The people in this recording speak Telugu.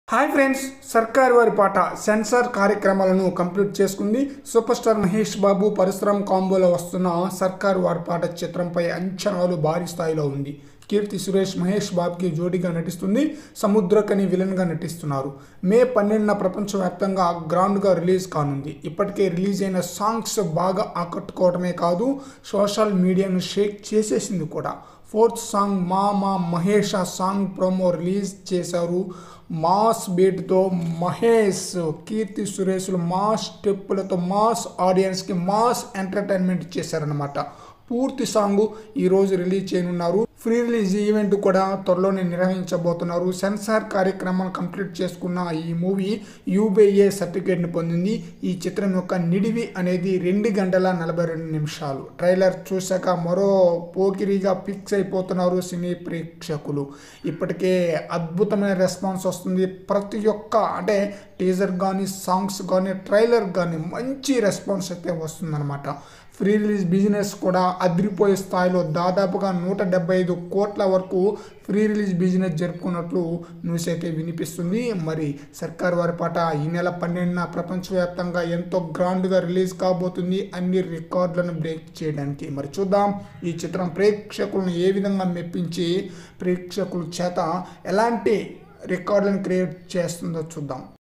హాయ్ ఫ్రెండ్స్ సర్కార్ వారి పాట సెన్సార్ కార్యక్రమాలను కంప్లీట్ చేసుకుంది సూపర్ స్టార్ మహేష్ బాబు పరశురామ్ కాంబోలో వస్తున్న సర్కార్ వారి పాట చిత్రంపై అంచనాలు భారీ స్థాయిలో ఉంది కీర్తి సురేష్ మహేష్ బాబుకి జోడీగా నటిస్తుంది సముద్రకని విలన్గా నటిస్తున్నారు మే పన్నెండున ప్రపంచవ్యాప్తంగా గ్రాండ్గా రిలీజ్ కానుంది ఇప్పటికే రిలీజ్ అయిన సాంగ్స్ బాగా ఆకట్టుకోవడమే కాదు సోషల్ మీడియాను షేక్ చేసేసింది కూడా ఫోర్త్ సాంగ్ మా మా మహేష్ ఆ సాంగ్ ప్రోమో రిలీజ్ చేశారు మాస్ బీట్తో మహేష్ కీర్తి సురేష్లు మాస్ స్టెప్పులతో మాస్ ఆడియన్స్కి మాస్ ఎంటర్టైన్మెంట్ చేశారనమాట పూర్తి సాంగ్ ఈరోజు రిలీజ్ చేయనున్నారు ఫ్రీ రిలీజ్ ఈవెంట్ కూడా త్వరలోనే నిర్వహించబోతున్నారు సెన్సార్ కార్యక్రమాలు కంప్లీట్ చేసుకున్న ఈ మూవీ యూబీఏ సర్టిఫికేట్ని పొందింది ఈ చిత్రం యొక్క నిడివి అనేది రెండు గంటల నలభై రెండు నిమిషాలు ట్రైలర్ చూశాక మరో పోకిరిగా ఫిక్స్ అయిపోతున్నారు సినీ ప్రేక్షకులు ఇప్పటికే అద్భుతమైన రెస్పాన్స్ వస్తుంది ప్రతి ఒక్క అంటే టీజర్ కానీ సాంగ్స్ కానీ ట్రైలర్ కానీ మంచి రెస్పాన్స్ అయితే వస్తుందన్నమాట ఫ్రీ రిలీజ్ బిజినెస్ కూడా అదిరిపోయే స్థాయిలో దాదాపుగా నూట డెబ్బై ఐదు కోట్ల వరకు ఫ్రీ రిలీజ్ బిజినెస్ జరుపుకున్నట్లు న్యూస్ అయితే వినిపిస్తుంది మరి సర్కార్ వారి పాట ఈ నెల పన్నెండున ప్రపంచవ్యాప్తంగా ఎంతో గ్రాండ్గా రిలీజ్ కాబోతుంది అన్ని రికార్డులను బ్రేక్ చేయడానికి మరి చూద్దాం ఈ చిత్రం ప్రేక్షకులను ఏ విధంగా మెప్పించి ప్రేక్షకుల చేత ఎలాంటి రికార్డులను క్రియేట్ చేస్తుందో చూద్దాం